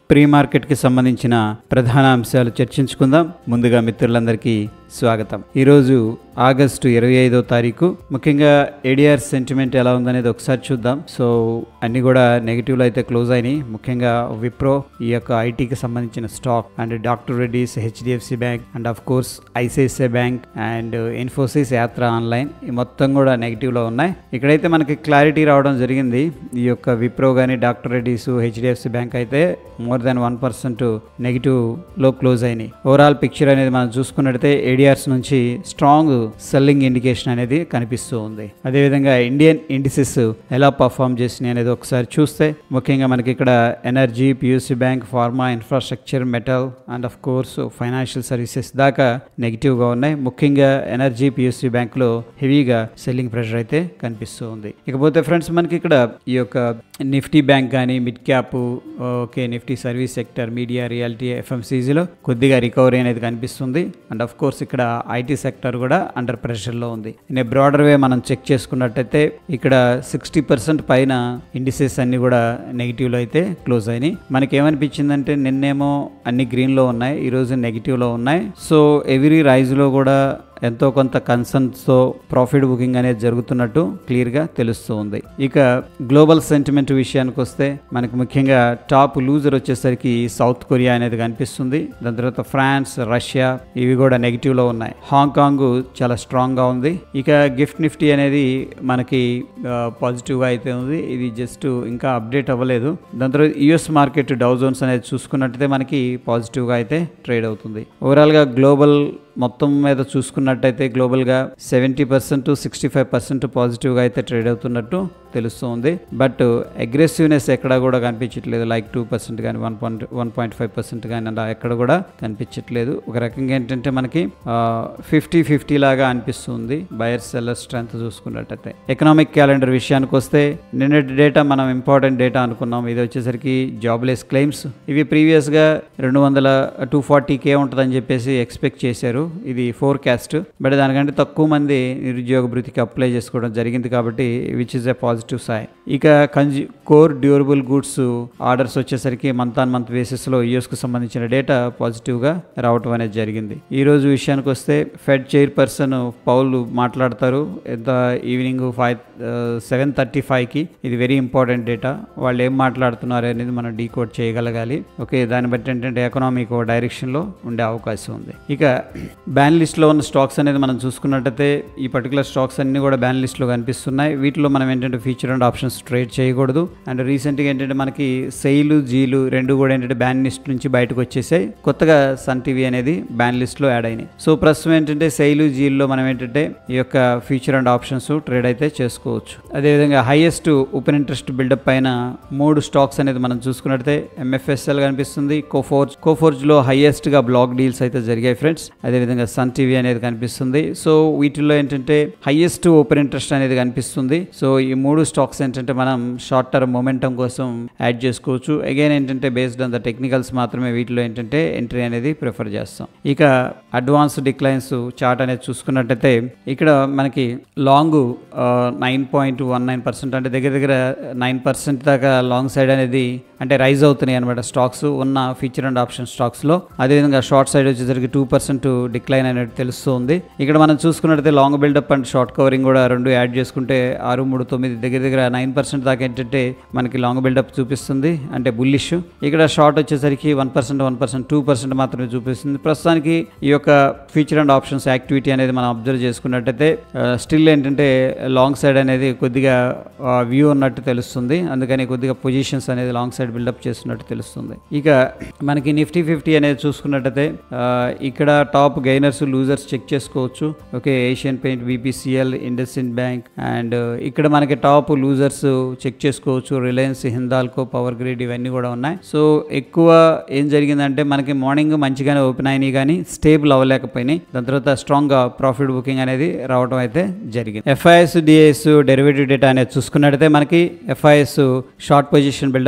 Pre మార్కెట్కి సంబంధించిన ప్రధాన అంశాలు చర్చించుకుందాం ముందుగా మిత్రులందరికీ స్వాగతం ఈరోజు ఆగస్టు ఇరవై ఐదో తారీఖు ముఖ్యంగా ఏడిఆర్ సెంటిమెంట్ ఎలా ఉందనేది ఒకసారి చూద్దాం సో అన్ని కూడా నెగిటివ్లో అయితే క్లోజ్ అయినాయి ముఖ్యంగా విప్రో ఈ యొక్క ఐటీకి సంబంధించిన stock and doctor Reddy's HDFC bank and of course ICICI bank and Infosys Yatra online ఈ మొత్తం కూడా నెగిటివ్లో ఉన్నాయి ఇక్కడైతే మనకి క్లారిటీ రావడం జరిగింది ఈ యొక్క విప్రో కానీ డాక్టర్ రెడ్డిస్ హెచ్డిఎఫ్సి బ్యాంక్ అయితే మోర్ దాన్ వన్ పర్సెంట్ నెగిటివ్లో క్లోజ్ అయినాయి ఓవరాల్ పిక్చర్ అనేది మనం చూసుకున్నట్టయితే ఏడిఆర్స్ నుంచి స్ట్రాంగ్ సెల్లింగ్ ఇండికేషన్ అనేది కనిపిస్తూ ఉంది అదేవిధంగా ఇండియన్ ఇండిసెస్ ఎలా పర్ఫామ్ చేసినాయి అనేది ఒకసారి చూస్తే ముఖ్యంగా మనకి ఇక్కడ energy PSU bank pharma infrastructure metal and of course financial services దాకా నెగిటివ్గా ఉన్నాయి ముఖ్యంగా ఎనర్జీ పియూసీ బ్యాంక్లో హెవీగా సెల్లింగ్ ప్రెషర్ అయితే కనిపిస్తూ ఉంది ఇకపోతే ఫ్రెండ్స్ మనకి ఇక్కడ ఈ యొక్క నిఫ్టీ బ్యాంక్ కానీ mid cap okay Nifty service sector media realty ఎఫ్ఎంసీజీలో కొద్దిగా రికవరీ అనేది కనిపిస్తుంది అండ్ ఆఫ్ కోర్స్ ఇక్కడ ఐటీ సెక్టర్ కూడా అండర్ ప్రెషర్లో ఉంది ఇన్ బ్రాడర్ వే మనం చెక్ చేసుకున్నట్టయితే ఇక్కడ సిక్స్టీ పర్సెంట్ పైన ఇండిసెస్ అన్ని కూడా నెగిటివ్లో అయితే క్లోజ్ అయినాయి మనకి ఏమనిపించిందంటే నిన్నేమో అన్ని గ్రీన్లో ఉన్నాయి ఈరోజు నెగిటివ్లో ఉన్నాయి సో ఎవ్రీ రైజ్లో కూడా ఎంతో కొంత కన్సర్న్స్తో ప్రాఫిట్ బుకింగ్ అనేది జరుగుతున్నట్టు క్లియర్గా తెలుస్తూ ఉంది ఇక గ్లోబల్ సెంటిమెంట్ విషయానికి వస్తే మనకు ముఖ్యంగా టాప్ లూజర్ వచ్చేసరికి సౌత్ కొరియా అనేది కనిపిస్తుంది దాని తర్వాత ఫ్రాన్స్ రష్యా ఇవి కూడా నెగిటివ్లో ఉన్నాయి హాంకాంగ్ చాలా స్ట్రాంగ్గా ఉంది ఇక గిఫ్ట్ నిఫ్టీ అనేది మనకి పాజిటివ్గా అయితే ఉంది ఇది జస్ట్ ఇంకా అప్డేట్ అవ్వలేదు దాని తర్వాత యుఎస్ మార్కెట్ డౌజోన్స్ అనేది చూసుకున్నట్టయితే మనకి పాజిటివ్గా అయితే ట్రేడ్ అవుతుంది ఓవరాల్గా గ్లోబల్ మొత్తం మీద చూసుకున్నట్టయితే గ్లోబల్గా seventy percent sixty five percent పాజిటివ్గా అయితే ట్రేడ్ అవుతున్నట్టు తెలుస్తుంది బట్ అగ్రెసివ్నెస్ ఎక్కడ కూడా కనిపించట్లేదు లైక్ టూ పర్సెంట్ కానీ one point one point five percent కానీ అలా ఎక్కడ కూడా కనిపించట్లేదు ఒక రకంగా ఏంటంటే మనకి ఫిఫ్టీ ఫిఫ్టీ లాగా అనిపిస్తుంది బయర్ సెల్లర్ స్ట్రెంత్ చూసుకున్నట్టయితే ఎకనామిక్ క్యాలెండర్ విషయానికి వస్తే నిన్నటి డేటా మనం ఇంపార్టెంట్ డేటా అనుకున్నాం ఇది వచ్చేసరికి జాబ్లెస్ క్లెయిమ్స్ ఇవి ప్రీవియస్గా రెండు వందల టూ ఫార్టీ కే ఉంటుందని చెప్పేసి ఎక్స్పెక్ట్ చేశారు ఇది ఫోర్కాస్ట్ బట్ దానికంటే తక్కువ మంది నిరుద్యోగ భృతికి అప్లై చేసుకోవడం జరిగింది కాబట్టి విచ్ ఇస్ ఎ పాజిటివ్ సాయ్ ఇక కన్జ్యూ కోర్ డ్యూరబుల్ గుడ్స్ ఆర్డర్స్ వచ్చేసరికి మంత్ ఆన్ మంత్ బేసిస్లో యూఎస్కు సంబంధించిన డేటా పాజిటివ్గా రావటం అనేది జరిగింది ఈ రోజు విషయానికి వస్తే ఫెడ్ చైర్పర్సన్ పౌల్ మాట్లాడతారు ఎంత ఈవినింగ్ ఫైవ్ సెవెన్ థర్టీ ఫైవ్కి ఇది వెరీ ఇంపార్టెంట్ డేటా వాళ్ళు ఏం మాట్లాడుతున్నారు అనేది మనం డీకోడ్ చేయగలగాలి ఓకే దాన్ని బట్టి ఏంటంటే ఎకనామిక్ డైరెక్షన్లో ఉండే అవకాశం ఉంది ఇక బ్యాన్ లిస్ట్లో ఉన్న స్టాక్స్ అనేది మనం చూసుకున్నట్టయితే ఈ పర్టికులర్ స్టాక్స్ అన్ని కూడా బ్యాన్ లిస్ట్లో కనిపిస్తున్నాయి వీటిలో మనం ఏంటంటే ఫీచర్ అండ్ ఆప్షన్స్ ట్రేడ్ చేయకూడదు అండ్ రీసెంట్గా ఏంటంటే మనకి సెయిలు జీలు రెండు కూడా ఏంటంటే బ్యాన్ లిస్ట్ నుంచి బయటకు వచ్చేసాయి కొత్తగా సన్ టీవీ అనేది బ్యాన్ లిస్ట్లో యాడ్ అయినాయి సో ప్రస్తుతం ఏంటంటే సెయిలు జీల్లో మనం ఏంటంటే ఈ యొక్క ఫీచర్ అండ్ ఆప్షన్స్ ట్రేడ్ అయితే చేసుకోవచ్చు అదేవిధంగా హైయెస్ట్ ఓపెన్ ఇంట్రెస్ట్ బిల్డప్ పైన మూడు స్టాక్స్ అనేది మనం చూసుకున్నట్టయితే ఎంఎఫ్ఎస్ఎల్ కనిపిస్తుంది కోఫోర్జ్ కోఫోర్జ్లో హైయెస్ట్గా బ్లాక్ డీల్స్ అయితే జరిగాయి ఫ్రెండ్స్ అదేవిధంగా సన్ టీవీ అనేది కనిపిస్తుంది సో వీటిల్లో ఏంటంటే హైయెస్ట్ ఓపెన్ ఇంట్రెస్ట్ అనేది కనిపిస్తుంది సో ఈ మూడు స్టాక్స్ ఏంటంటే మనం షార్ట్ టర్మ్ మొమెంటం కోసం యాడ్ చేసుకోవచ్చు అగైన్ ఏంటంటే బేస్డ్ ఆన్ ద టెక్నికల్స్ మాత్రమే వీటిలో ఏంటంటే ఎంట్రీ అనేది ప్రిఫర్ చేస్తాం ఇక అడ్వాన్స్ డిక్లైన్స్ చార్ట్ అనేది చూసుకున్నట్టయితే ఇక్కడ మనకి long nine point one nine percent అంటే దగ్గర దగ్గర నైన్ పర్సెంట్ దాకా లాంగ్ సైడ్ అనేది అంటే రైజ్ అవుతున్నాయి అనమాట స్టాక్స్ ఉన్న ఫీచర్ అండ్ ఆప్షన్ స్టాక్స్లో అదేవిధంగా షార్ట్ సైడ్ వచ్చేసరికి టూ పర్సెంట్ డిక్లైన్ అనేది తెలుస్తుంది ఇక్కడ మనం చూసుకున్నట్టయితే long buildup and short covering కూడా రెండు యాడ్ చేసుకుంటే ఆరు మూడు తొమ్మిది దగ్గర దగ్గర నైన్ పర్సెంట్ దాకా ఏంటంటే మనకి లాంగ్ బిల్డప్ చూపిస్తుంది అంటే బుల్లిష్ ఇక్కడ షార్ట్ వచ్చేసరికి one percent one percent two percent మాత్రమే చూపిస్తుంది ప్రస్తుతానికి ఈ యొక్క ఫీచర్ అండ్ ఆప్షన్స్ యాక్టివిటీ అనేది మనం అబ్జర్వ్ చేసుకున్నట్టయితే స్టిల్ ఏంటంటే లాంగ్ సైడ్ అనేది కొద్దిగా వ్యూ ఉన్నట్టు తెలుస్తుంది అందుకని కొద్దిగా పొజిషన్స్ అనేది లాంగ్ సైడ్ బిల్డప్ చేస్తున్నట్టు తెలుస్తుంది ఇక మనకి నిఫ్టీ ఫిఫ్టీ అనేది చూసుకున్నట్టయితే ఆ, ఇక్కడ టాప్ గైనర్స్ లూజర్స్ చెక్ చేసుకోవచ్చు okay Asian paint BPCL IndusInd bank and ఇక్కడ మనకి టాప్ లూజర్స్ చెక్ చేసుకోవచ్చు రిలయన్స్ హిందాల్కో పవర్ గ్రిడ్ ఇవన్నీ కూడా ఉన్నాయి సో ఎక్కువ ఏం జరిగిందంటే మనకి మార్నింగ్ మంచిగానే ఓపెన్ అయినాయి కానీ స్టేబుల్ అవ్వలేకపోయినాయి దాని తర్వాత స్ట్రాంగ్ గా ప్రాఫిట్ బుకింగ్ అనేది రావడం అయితే జరిగింది ఎఫ్ఐఎస్ డిఎస్ డెరివేటివ్ డేటా అనేది చూసుకున్నట్టయితే మనకి ఎఫ్ఐఎస్ షార్ట్ పొజిషన్ బిల్డప్ చేసినట్టు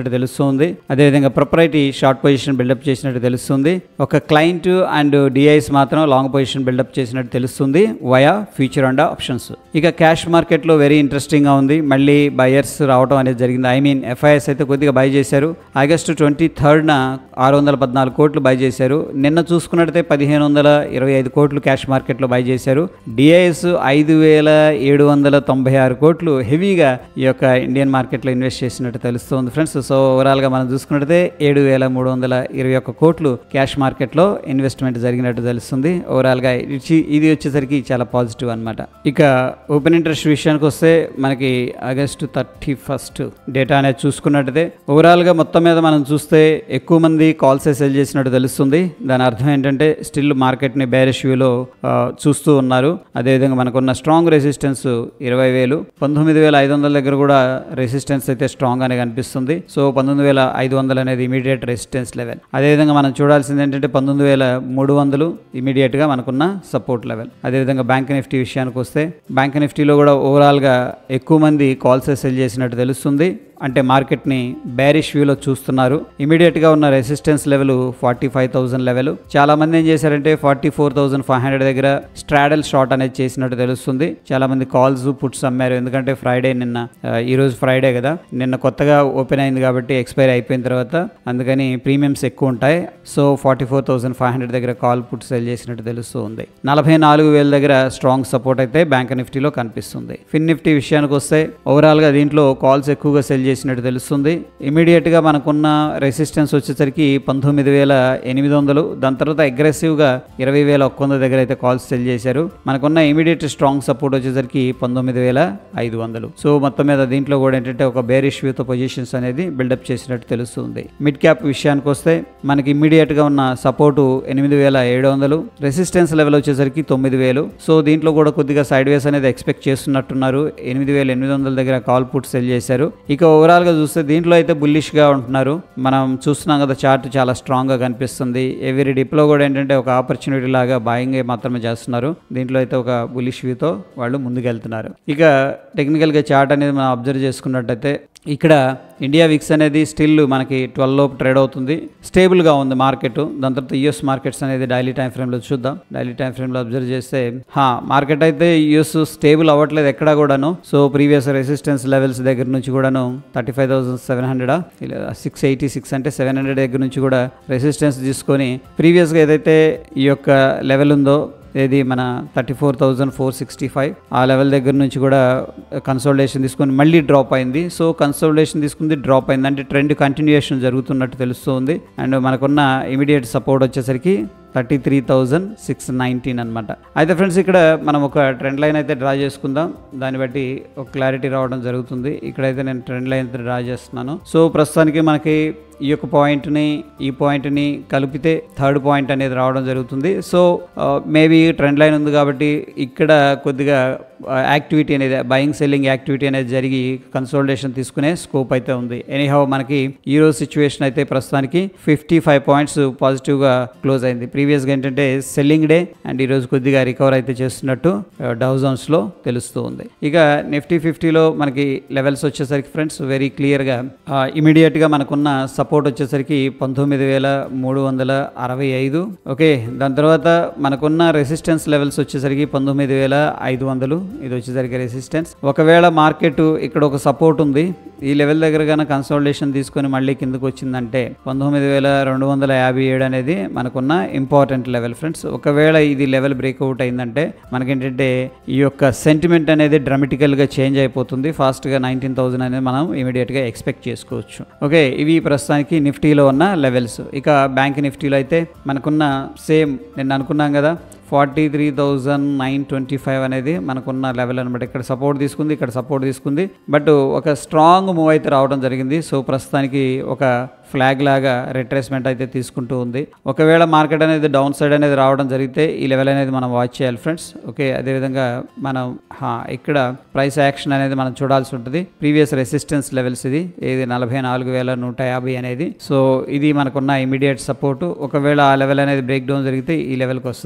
చేసినట్టు తెలుస్తుంది అదేవిధంగా ప్రొపరైటీ షార్ట్ పొజిషన్ బిల్డప్ చేసినట్టు తెలుస్తుంది ఒక క్లయింట్ అండ్ డిఐస్ మాత్రం లాంగ్ పొజిషన్ బిల్డప్ చేసినట్టు తెలుస్తుంది వయా ఫ్యూచర్ అండ్ ఆప్షన్స్ ఇక క్యాష్ మార్కెట్లో వెరీ ఇంట్రెస్టింగ్గా ఉంది మళ్ళీ బయర్స్ రావడం అనేది జరిగింది ఐ మీన్ ఎఫ్ఐఎస్ అయితే కొద్దిగా బై చేశారు ఆగస్టు ట్వంటీ థర్డ్న ఆరు వందల పద్నాలుగు కోట్లు బై చేశారు నిన్న చూసుకున్నట్టయితే పదిహేను వందల ఇరవై ఐదు కోట్లు క్యాష్ మార్కెట్లో బై చేశారు డిఐఎస్ ఐదు వేల ఏడు వందల తొంభై ఆరు కోట్లు హెవీగా ఈ యొక్క ఇండియన్ మార్కెట్లో ఇన్వెస్ట్ చేసినట్టు తెలుస్తుంది ఫ్రెండ్స్ సో ఓవరాల్గా మనం చూసుకున్నట్టయితే ఏడు వేల మూడు వందల ఇరవై ఒక్క కోట్లు క్యాష్ మార్కెట్లో ఇన్వెస్ట్మెంట్ జరిగినట్టు తెలుస్తుంది ఓవరాల్గా ఇది ఇది వచ్చేసరికి చాలా పాజిటివ్ అనమాట ఇక ఓపెన్ ఇంట్రెస్ట్ విషయానికి వస్తే మనకి ఆగస్టు థర్టీ ఫస్ట్ డేటా అనేది చూసుకున్నట్టయితే ఓవరాల్గా మొత్తం మీద మనం చూస్తే ఎక్కువ మంది కాల్స్ సెల్ చేసినట్టు తెలుస్తుంది దాని అర్థం ఏంటంటే స్టిల్ మార్కెట్ని బేరిష్ వ్యూలో చూస్తూ ఉన్నారు అదేవిధంగా మనకున్న స్ట్రాంగ్ రెసిస్టెన్స్ ఇరవై వేలు పంతొమ్మిది వేల ఐదు వందల దగ్గర కూడా రెసిస్టెన్స్ అయితే స్ట్రాంగ్ అనే కనిపిస్తుంది సో పంతొమ్మిది వేల ఐదు వందలు అనేది ఇమీడియట్ రెసిస్టెన్స్ లెవెల్ అదేవిధంగా మనం చూడాల్సింది ఏంటంటే పంతొమ్మిది వేల మూడు వందలు ఇమీడియట్గా మనకున్న సపోర్ట్ లెవెల్ అదేవిధంగా బ్యాంక్ నిఫ్టీ విషయానికి వస్తే బ్యాంక్ నిఫ్టీలో కూడా ఓవరాల్గా ఎక్కువ మంది కాల్స్ సెల్ చేసినట్టు తెలుస్తుంది అంటే మార్కెట్ని బ్యారిష్ వ్యూలో చూస్తున్నారు ఇమీడియట్గా ఉన్న resistance level forty five thousand level చాలా మంది ఏం చేశారంటే forty four thousand five hundred దగ్గర స్ట్రాడల్ షార్ట్ అనేది చేసినట్టు తెలుస్తుంది చాలా మంది కాల్స్ పుట్స్ అమ్మారు ఎందుకంటే ఫ్రైడే నిన్న ఆ, ఈ రోజు ఫ్రైడే కదా నిన్న కొత్తగా ఓపెన్ అయింది కాబట్టి ఎక్స్పైర్ అయిపోయిన తర్వాత అందుకని ప్రీమియమ్స్ ఎక్కువ ఉంటాయి so forty four thousand five hundred దగ్గర కాల్ పుట్ సెల్ చేసినట్టు తెలుస్తూ ఉంది నలభై నాలుగు వేల దగ్గర స్ట్రాంగ్ సపోర్ట్ అయితే బ్యాంక్ నిఫ్టీలో కనిపిస్తుంది ఫిన్ నిఫ్టీ విషయానికి వస్తే ఓవరాల్గా దీంట్లో కాల్స్ ఎక్కువగా సెల్ చేసినట్టు తెలుస్తుంది ఇమీడియట్గా మనకున్న రెసిస్టెన్స్ వచ్చేసరికి పంతొమ్మిది వేల ఎనిమిది వందలు దాని తర్వాత అగ్రెసివ్గా ఇరవై వేల ఒక్క వంద దగ్గర అయితే కాల్స్ సెల్ చేశారు మనకున్న ఇమీడియట్ స్ట్రాంగ్ సపోర్ట్ వచ్చేసరికి పంతొమ్మిది వేల ఐదు వందలు సో మొత్తం మీద దీంట్లో కూడా ఏంటంటే ఒక బేరిష్ వ్యూతో పొజిషన్స్ అనేది బిల్డప్ చేసినట్టు తెలుస్తుంది మిడ్ క్యాప్ విషయానికి వస్తే మనకి ఇమీడియట్గా ఉన్న సపోర్టు ఎనిమిది వేల ఏడు వందలు రెసిస్టెన్స్ లెవెల్ వచ్చేసరికి తొమ్మిది వేలు సో దీంట్లో కూడా కొద్దిగా సైడ్ వేస్ అనేది ఎక్స్పెక్ట్ చేస్తున్నట్టున్నారు ఎనిమిది వేల ఎనిమిది వందల దగ్గర కాల్ పుట్ సెల్ చేశారు ఇక ఓవరాల్గా చూస్తే దీంట్లో అయితే బుల్లిష్గా ఉంటున్నారు మనం చూస్తున్నాం కదా చార్ట్ చాలా స్ట్రాంగ్గా కనిపిస్తుంది ఎవరి డిప్లో కూడా ఏంటంటే ఒక ఆపర్చునిటీ లాగా బాయింగ్ మాత్రమే చేస్తున్నారు దీంట్లో అయితే ఒక బుల్లిష్ వ్యూతో వాళ్ళు ముందుకెళ్తున్నారు ఇక టెక్నికల్గా చార్ట్ అనేది మనం అబ్జర్వ్ చేసుకున్నట్టయితే ఇక్కడ ఇండియా విక్స్ అనేది స్టిల్ మనకి ట్వెల్వ్ లోపు ట్రేడ్ అవుతుంది స్టేబుల్గా ఉంది మార్కెట్ దాని తర్వాత యుఎస్ మార్కెట్స్ అనేది డైలీ టైం ఫ్రేమ్లో చూద్దాం డైలీ టైం ఫ్రేమ్లో అబ్జర్వ్ చేస్తే హా మార్కెట్ అయితే యుఎస్ స్టేబుల్ అవ్వట్లేదు ఎక్కడా కూడాను సో ప్రీవియస్ రెసిస్టెన్స్ లెవెల్స్ దగ్గర నుంచి కూడాను thirty five thousand seven hundred six eighty six అంటే సెవెన్ హండ్రెడ్ దగ్గర నుంచి కూడా రెసిస్టెన్స్ తీసుకొని ప్రీవియస్గా ఏదైతే ఈ యొక్క లెవెల్ ఉందో ఏది మన thirty four thousand four sixty five ఆ లెవెల్ దగ్గర నుంచి కూడా కన్సల్టేషన్ తీసుకొని మళ్ళీ డ్రాప్ అయింది సో కన్సల్టేషన్ తీసుకుంది డ్రాప్ అయింది అంటే ట్రెండ్ కంటిన్యూయేషన్ జరుగుతున్నట్టు తెలుస్తుంది అండ్ మనకున్న ఇమీడియట్ సపోర్ట్ వచ్చేసరికి thirty three thousand six nineteen అనమాట అయితే ఫ్రెండ్స్ ఇక్కడ మనం ఒక ట్రెండ్ లైన్ అయితే డ్రా చేసుకుందాం దాన్ని బట్టి ఒక క్లారిటీ రావడం జరుగుతుంది ఇక్కడైతే నేను ట్రెండ్ లైన్ అయితే డ్రా చేస్తున్నాను సో ప్రస్తుతానికి మనకి ఈ యొక్క పాయింట్ని ఈ పాయింట్ని కలిపితే థర్డ్ పాయింట్ అనేది రావడం జరుగుతుంది సో మేబీ ట్రెండ్ లైన్ ఉంది కాబట్టి ఇక్కడ కొద్దిగా యాక్టివిటీ అనేది బయింగ్ సెల్లింగ్ యాక్టివిటీ అనేది జరిగి కన్సోల్టేషన్ తీసుకునే స్కోప్ అయితే ఉంది ఎనీహౌ మనకి ఈ రోజు సిచ్యువేషన్ అయితే ప్రస్తుతానికి ఫిఫ్టీ ఫైవ్ పాయింట్స్ పాజిటివ్గా క్లోజ్ అయింది ప్రీవియస్గా ఏంటంటే సెల్లింగ్ డే అండ్ ఈ రోజు కొద్దిగా రికవర్ అయితే చేస్తున్నట్టు డౌ జోన్స్లో తెలుస్తూ ఉంది ఇక నిఫ్టీ ఫిఫ్టీలో మనకి లెవెల్స్ వచ్చేసరికి ఫ్రెండ్స్ వెరీ క్లియర్గా ఇమీడియట్గా మనకున్న సపోర్ట్ వచ్చేసరికి పంతొమ్మిది వేల మూడు వందల అరవై ఐదు ఓకే దాని తర్వాత మనకున్న రెసిస్టెన్స్ లెవెల్స్ వచ్చేసరికి పంతొమ్మిది వేల ఐదు వందలు ఇది వచ్చేసరికి రెసిస్టెన్స్ ఒకవేళ మార్కెట్ ఇక్కడ ఒక సపోర్ట్ ఉంది ఈ లెవెల్ దగ్గర కనుక కన్సల్టేషన్ తీసుకొని మళ్ళీ కిందకు వచ్చిందంటే పంతొమ్మిది వేల రెండు వందల యాభై ఏడు అనేది మనకున్న ఇంపార్టెంట్ లెవెల్ ఫ్రెండ్స్ ఒకవేళ ఇది లెవెల్ బ్రేక్అవుట్ అయిందంటే మనకేంటంటే ఈ యొక్క సెంటిమెంట్ అనేది డ్రమటికల్గా చేంజ్ అయిపోతుంది ఫాస్ట్గా నైన్టీన్ థౌసండ్ అనేది మనం ఇమీడియట్గా ఎక్స్పెక్ట్ చేసుకోవచ్చు ఓకే ఇవి ప్రస్తుతానికి నిఫ్టీలో ఉన్న లెవెల్స్ ఇక బ్యాంక్ నిఫ్టీలో అయితే మనకున్న సేమ్ నేను అనుకున్నాం కదా forty three thousand nine twenty five అనేది మనకున్న లెవెల్ అనమాట ఇక్కడ సపోర్ట్ తీసుకుంది ఇక్కడ సపోర్ట్ తీసుకుంది బట్ ఒక స్ట్రాంగ్ మూవ్ అయితే రావడం జరిగింది సో ప్రస్తుతానికి ఒక ఫ్లాగ్ లాగా రిట్రేస్మెంట్ అయితే తీసుకుంటూ ఉంది ఒకవేళ మార్కెట్ అనేది డౌన్ సైడ్ అనేది రావడం జరిగితే ఈ లెవెల్ అనేది మనం వాచ్ చేయాలి ఫ్రెండ్స్ ఓకే అదేవిధంగా మనం హా, ఇక్కడ ప్రైస్ యాక్షన్ అనేది మనం చూడాల్సి ఉంటుంది ప్రీవియస్ రెసిస్టెన్స్ లెవెల్స్ ఇది ఇది నలభై నాలుగు వేల నూట యాభై అనేది సో ఇది మనకున్న ఇమీడియట్ సపోర్ట్ ఒకవేళ ఆ లెవెల్ అనేది బ్రేక్ డౌన్ జరిగితే ఈ లెవెల్కి వస్తుంది ఫైనల్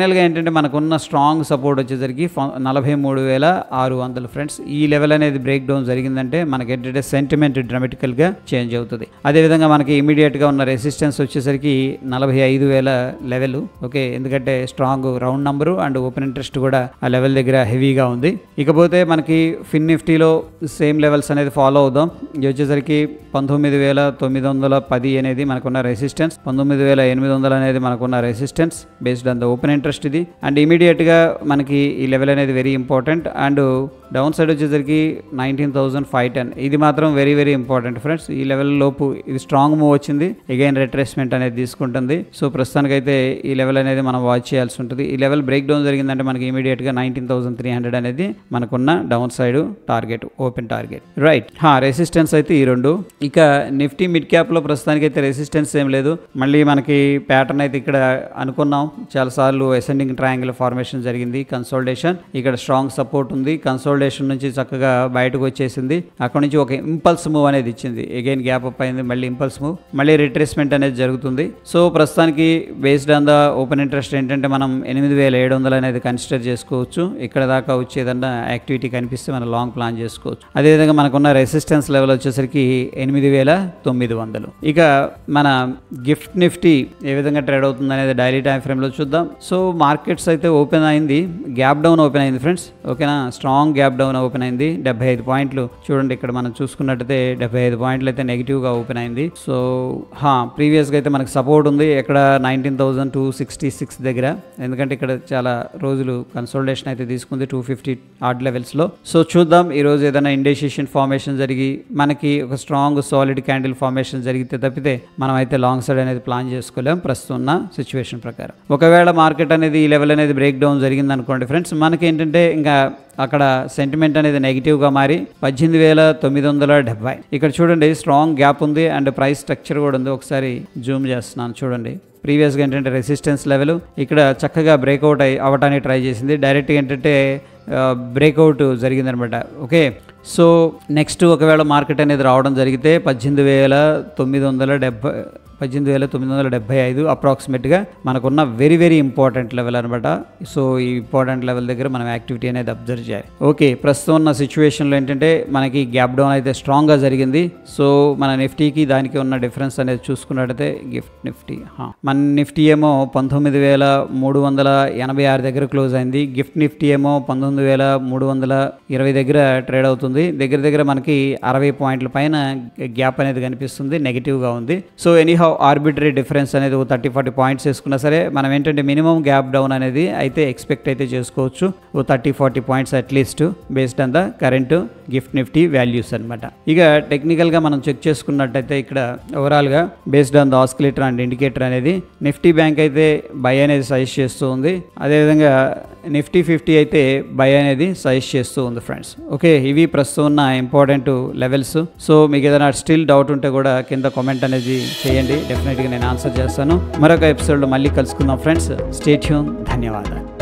ఫైనల్గా ఏంటంటే మనకున్న స్ట్రాంగ్ సపోర్ట్ వచ్చేసరికి ఫ- నలభై మూడు వేల ఆరు వందలు ఫ్రెండ్స్ ఈ లెవెల్ అనేది బ్రేక్ డౌన్ జరిగిందంటే మనకి ఏంటంటే సెంటిమెంట్ డ్రామాటికల్గా చేంజ్ అవుతుంది అదేవిధంగా మనకి ఇమీడియట్గా ఉన్న రెసిస్టెన్స్ వచ్చేసరికి నలభై ఐదు వేల లెవెల్ ఓకే ఎందుకంటే strong round number and open interest కూడా ఆ లెవెల్ దగ్గర హెవీగా ఉంది ఇకపోతే మనకి ఫిన్ నిఫ్టీలో సేమ్ లెవెల్స్ అనేది ఫాలో అవుదాం ఇది వచ్చేసరికి పంతొమ్మిది వేల తొమ్మిది వందల పది అనేది మనకున్న రెసిస్టెన్స్ పంతొమ్మిది వేల ఎనిమిది వందలు అనేది మనకున్న resistance based on the open interest ఇది అండ్ ఇమీడియట్గా మనకి ఈ లెవెల్ అనేది very important and down side వచ్చేసరికి నైన్టీన్ థౌసండ్ ఫైవ్ టెన్ ఇది మాత్రం వెరీ వెరీ ఇంపార్టెంట్ ఫ్రెండ్స్ ఈ లెవెల్ లోపు ఇది స్ట్రాంగ్ మూవ్ వచ్చింది అగైన్ రిట్రేస్మెంట్ అనేది తీసుకుంటుంది సో ప్రస్తుతానికైతే ఈ లెవెల్ అనేది మనం వాచ్ చేయాల్సి ఉంటుంది ఈ లెవెల్ బ్రేక్ డౌన్ జరిగిందంటే మనకి ఇమీడియట్గా నైన్టీన్ థౌసండ్ త్రీ హండ్రెడ్ అనేది మనకున్న down side target open target right resistance అయితే ఈ రెండు ఇక నిఫ్టీ మిడ్ క్యాప్లో ప్రస్తుతానికి అయితే రెసిస్టెన్స్ ఏం లేదు మళ్ళీ మనకి ప్యాటర్న్ అయితే ఇక్కడ అనుకున్నాం చాలాసార్లు అసెండింగ్ ట్రయాంగిల్ ఫార్మేషన్ జరిగింది కన్సోల్టేషన్ ఇక్కడ స్ట్రాంగ్ సపోర్ట్ ఉంది కన్సోల్టేషన్ నుంచి చక్కగా బయటకు వచ్చేసింది అక్కడ నుంచి ఒక ఇంపల్స్ మూవ్ అనేది ఇచ్చింది అగైన్ గ్యాప్ అప్ అయింది మళ్ళీ ఇంపల్స్ మూవ్ మళ్ళీ రిట్రేస్మెంట్ అనేది జరుగుతుంది సో ప్రస్తుతానికి based on the open interest ఏంటంటే మనం ఎనిమిది వేల ఏడు వందలు అనేది కన్సిడర్ చేసుకోవచ్చు ఇక్కడ దాకా వచ్చేదన్నా యాక్టివిటీ కనిపిస్తే మనం లాంగ్ ప్లాన్ చేసుకోవచ్చు అదేవిధంగా మనకున్న రెసిస్టెన్స్ లెవెల్ వచ్చేసరికి ఎనిమిది వేల తొమ్మిది వందలు ఇక మన గిఫ్ట్ నిఫ్టీ ఏ విధంగా ట్రేడ్ అవుతుంది అనేది డైలీ టైం ఫ్రేమ్లో చూద్దాం సో మార్కెట్స్ అయితే ఓపెన్ అయింది గ్యాప్ డౌన్ ఓపెన్ అయింది ఫ్రెండ్స్ ఓకేనా స్ట్రాంగ్ గ్యాప్ డౌన్ ఓపెన్ అయింది డెబ్బై ఐదు పాయింట్లు చూడండి ఇక్కడ మనం చూసుకున్నట్టయితే డెబ్బై ఐదు పాయింట్లు అయితే నెగిటివ్గా ఓపెన్ అయింది సో హా ప్రీవియస్గా అయితే మనకి సపోర్ట్ ఉంది ఇక్కడ nineteen thousand two sixty six దగ్గర ఎందుకంటే ఇక్కడ చాలా రోజులు కన్సోల్టేషన్ అయితే తీసుకుంది టూ ఫిఫ్టీ ఆర్డ్ లెవెల్స్లో సో చూద్దాం ఈ రోజు ఏదైనా ఇండెసిషన్ ఫార్మేషన్ జరిగి మనకి ఒక స్ట్రాంగ్ సాలిడ్ క్యాండిల్ ఫార్మేషన్ జరిగితే తప్పితే మనం అయితే లాంగ్ సైడ్ అనేది ప్లాన్ చేసుకోలేం ప్రస్తుతం ఉన్న సిచ్యువేషన్ ప్రకారం ఒకవేళ మార్కెట్ అనేది ఈ లెవెల్ అనేది బ్రేక్ డౌన్ జరిగింది అనుకోండి ఫ్రెండ్స్ మనకి ఏంటంటే ఇంకా అక్కడ సెంటిమెంట్ అనేది నెగిటివ్గా మారి పద్దెనిమిది వేల తొమ్మిది వందల డెబ్బై ఇక్కడ చూడండి స్ట్రాంగ్ గ్యాప్ ఉంది అండ్ ప్రైస్ స్ట్రక్చర్ కూడా ఉంది ఒకసారి జూమ్ చేస్తున్నాను చూడండి ప్రీవియస్గా ఏంటంటే రెసిస్టెన్స్ లెవెల్ ఇక్కడ చక్కగా బ్రేక్అవుట్ అయ్యి అవ్వటానికి ట్రై చేసింది డైరెక్ట్గా ఏంటంటే బ్రేక్అవుట్ జరిగిందనమాట ఓకే సో నెక్స్ట్ ఒకవేళ మార్కెట్ అనేది రావడం జరిగితే పద్దెనిమిది వేల తొమ్మిది వందల డెబ్బై పద్దెనిమిది వేల తొమ్మిది వందల డెబ్బై ఐదు అప్రాక్సిమేట్గా మనకున్న వెరీ వెరీ ఇంపార్టెంట్ లెవెల్ అనమాట సో ఈ ఇంపార్టెంట్ లెవెల్ దగ్గర మనం యాక్టివిటీ అనేది అబ్జర్వ్ చేయాలి ఓకే ప్రస్తుతం ఉన్న సిచ్యువేషన్లో ఏంటంటే మనకి గ్యాప్ డౌన్ అయితే స్ట్రాంగ్గా జరిగింది సో మన నిఫ్టీకి దానికి ఉన్న డిఫరెన్స్ అనేది చూసుకున్నట్టయితే గిఫ్ట్ నిఫ్టీ హా. మన నిఫ్టీ ఏమో పంతొమ్మిది వేల మూడు వందల ఎనభై ఆరు దగ్గర క్లోజ్ అయింది గిఫ్ట్ నిఫ్టీ ఏమో పంతొమ్మిది వేల మూడు వందల ఇరవై దగ్గర ట్రేడ్ అవుతుంది దగ్గర దగ్గర మనకి అరవై పాయింట్ల పైన గ్యాప్ అనేది కనిపిస్తుంది నెగిటివ్గా ఉంది సో ఎనీహౌ ఆర్బిటరీ డిఫరెన్స్ అనేది ఒక థర్టీ ఫార్టీ పాయింట్స్ వేసుకున్నా సరే మనం ఏంటంటే మినిమం గ్యాప్ డౌన్ అనేది అయితే ఎక్స్పెక్ట్ అయితే చేసుకోవచ్చు ఓ thirty forty points at least based on the current gift Nifty values అనమాట ఇక టెక్నికల్గా మనం చెక్ చేసుకున్నట్టయితే ఇక్కడ ఓవరాల్గా based on the oscillator and indicator అనేది నిఫ్టీ బ్యాంక్ అయితే బై అనేది సజెస్ట్ చేస్తూ ఉంది అదేవిధంగా నిఫ్టీ ఫిఫ్టీ అయితే బై అనేది సజెస్ట్ చేస్తూ ఉంది ఫ్రెండ్స్ ఓకే ఇవి ప్రస్తుతం ఉన్న ఇంపార్టెంట్ లెవెల్స్ సో మీకు ఏదైనా స్టిల్ డౌట్ ఉంటే కూడా కింద కామెంట్ అనేది చేయండి డెఫినెట్గా నేను ఆన్సర్ చేస్తాను మరొక ఎపిసోడ్లో మళ్ళీ కలుసుకుందాం ఫ్రెండ్స్ స్టేట్యూన్ ధన్యవాదాలు